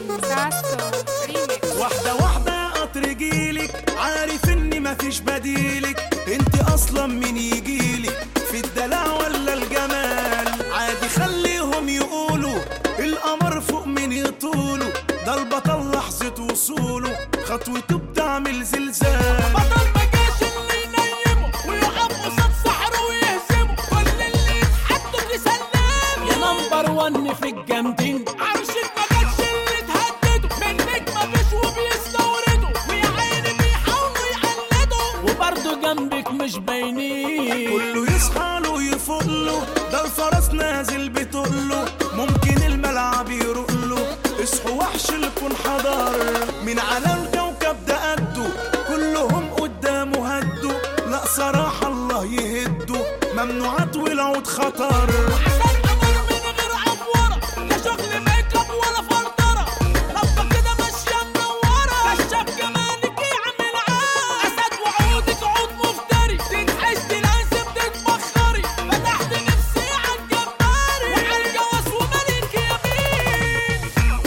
ساسو ريميكس واحدة واحدة يا قطر جيلك عارف اني مفيش بديلك انت اصلا مين يجيلك في الدلع ولا الجمال عادي خليهم يقولوا القمر فوق من يطوله ده البطل لحظة وصوله خطوته بتعمل زلزال بطل ما جاش اللي ينيمه ويقف قصاد صحره ويهزمه كل اللي يتحدوا تسلم يا نمبر ون في الجامدين عرشك ما جاتش اللي تهدده منك ما فيش وبيستوردوا ويا عيني بيحاولوا يقلدوا وبرضه جنبك مش باينين كله يصحى له ويفوق له ده الفرس نازل بتقله ممكن الملعب يروق له اصحوا وحش الكون حضر من على الكوكب ده قده كلهم قدامه هدوا لا صراحة الله يهدوا ممنوعات والعود خطر عشان قمر من غير عفورة لا شغل ميك اب ولا فلترة لفة كده ماشية منورة كشاف جمالك يعمل عاد أسد وعودك عود مفتري تنحشت لازم تتبخري فتحت نفسي عالجباري وعالجواز وملك يمين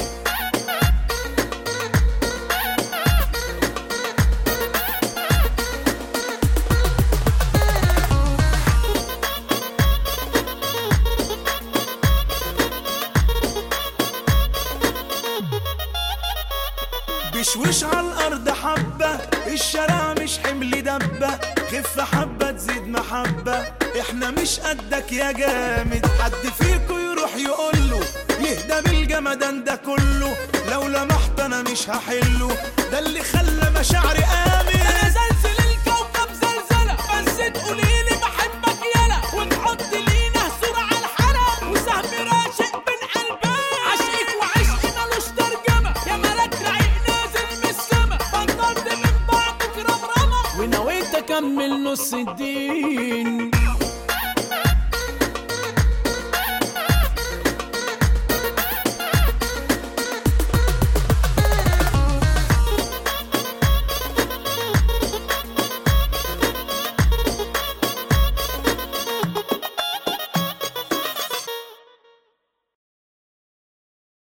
بشوش على الارض حبة الشارع مش حمل دبة خف حبة تزيد محبة احنا مش قدك يا جامد حد فيكو يروح يقوله يهدى بالجمدان ده كله لو لمحت انا مش هحله ده اللي خلى مشاعري انا امن زلزل الكوكب زلزلة بس تقوليلي بحبك يلا ونحط لينا صورة على الحلق وسهم راشق بين قلبين عشقك وعشقي ملوش ترجمة يا ملك رعيق نازل من السما بطلت من بعضك رمرمة ونويت اكمل نص الدين